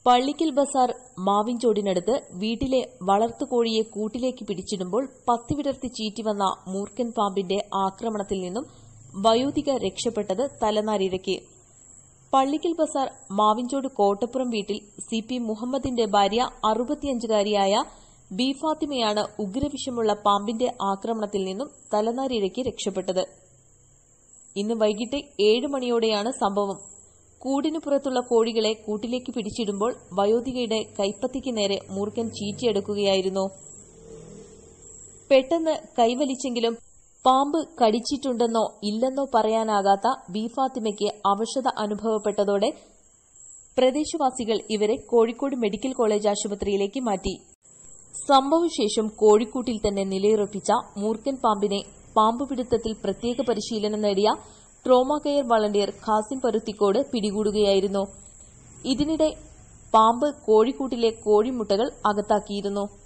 പള്ളിക്കൽ ബസാർ മാവിൻചോടിനടുത്ത് വീട്ടിലെ വളർത്തുകോഴിയെ കൂട്ടിലേക്ക് പിടിച്ചിടുമ്പോൾ പത്തി വിടർത്തി ചീറ്റിവന്ന മൂർഖൻ പാമ്പിന്റെ ആക്രമണത്തിൽ നിന്നും വയോധിക രക്ഷപ്പെട്ടത് തലനാരിഴയ്ക്ക് പള്ളിക്കൽ ബസാർ മാവിൻചോട് കോട്ടപ്പുറം വീട്ടിൽ സി പി മുഹമ്മദിന്റെ ഭാര്യ അറുപത്തിയഞ്ചുകാരിയായ ബി ഫാത്തിമയാണ് ഉഗ്രവിഷമുള്ള പാമ്പിന്റെ ആക്രമണത്തിൽ നിന്നും തലനാരിഴയ്ക്ക് രക്ഷപ്പെട്ടത് ഇന്ന് വൈകിട്ട് ഏഴ് മണിയോടെയാണ് സംഭവം കൂടിനു പുറത്തുള്ള കോഴികളെ കൂട്ടിലേക്ക് പിടിച്ചിടുമ്പോൾ വയോധികയുടെ കൈപ്പത്തിക്ക് നേരെ മൂർഖൻ ചീറ്റിയെടുക്കുകയായിരുന്നു പെട്ടെന്ന് കൈവലിച്ചെങ്കിലും പാമ്പ് കടിച്ചിട്ടുണ്ടെന്നോ ഇല്ലെന്നോ പറയാനാകാത്ത ബി ഫാത്തിമയ്ക്ക് അവശത അനുഭവപ്പെട്ടതോടെ പ്രദേശവാസികൾ ഇവരെ കോഴിക്കോട് മെഡിക്കൽ കോളേജ് ആശുപത്രിയിലേക്ക് മാറ്റി സംഭവശേഷം കോഴിക്കൂട്ടിൽ തന്നെ നിലയുറപ്പിച്ച മൂർഖൻ പാമ്പിനെ പാമ്പുപിടുത്തത്തിൽ പ്രത്യേക പരിശീലനം നേടിയ trauma care volunteer Kasim Paruthikkode പിടികൂടുകയായിരുന്നു ഇതിനിടെ പാമ്പ് കോഴിക്കൂട്ടിലെ കോഴിമുട്ടകൾ അകത്താക്കിയിരുന്നു